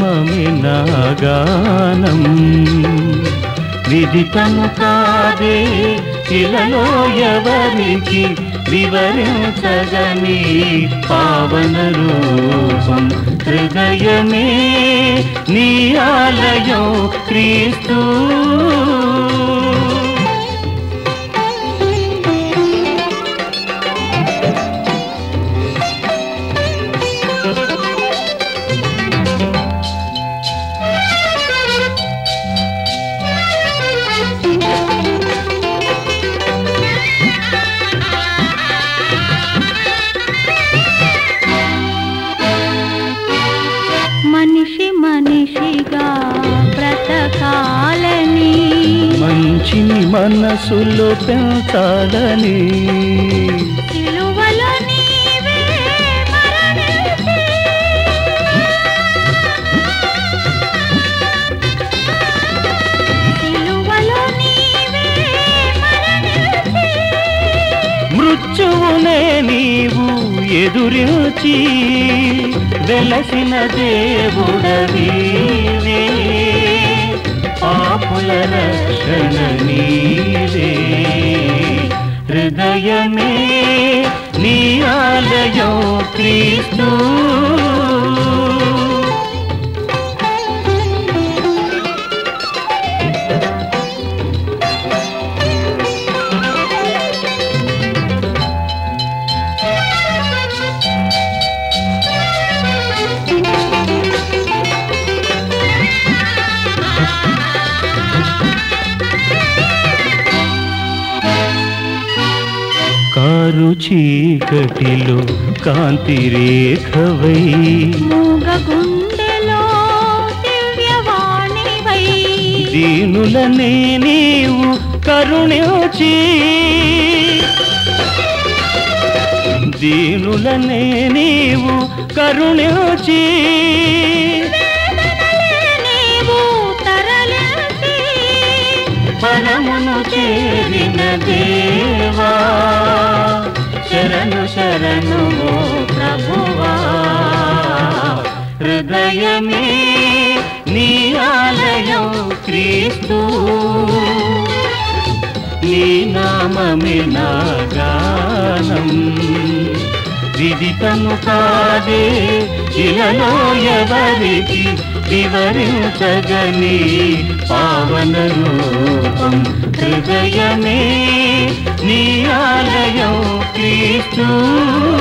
నామమే నాగానం విదితము కాదే ఇలలో ఎవరికి వివరించగని పావన రూపం హృదయమే నీ ఆలయం క్రీస్తు మనిషి మనిషిగా బ్రతకాలని మంచిని మనసులో పెంచాలని సిలువలో నీవే మరణించి సిలువలో నీవే మరణించి మృత్యువునే నీవు ఎదురించి వెలసిన దేవుడవీవే పాపుల రక్షణ నీవే హృదయమే నీ ఆలయం క్రీస్తు కారు చీకటిలో కాంతి రేఖవై మూగ గుండెలో దివ్యవాణివై దీనులనే నీవు కరుణించి దీనులనే నీవు కరుణించి నీవు తరలించి పరమును చేరిన దేవా శరణు శరణు ఓ ప్రభువా హృదయమే నీ ఆలయం క్రీస్తు నీ నామమే నా గానం విదితము కాదే ఇలలో ఎవరికి వివరించగని పావన రూపం హృదయమే నీ ఆలయం క్రీస్తు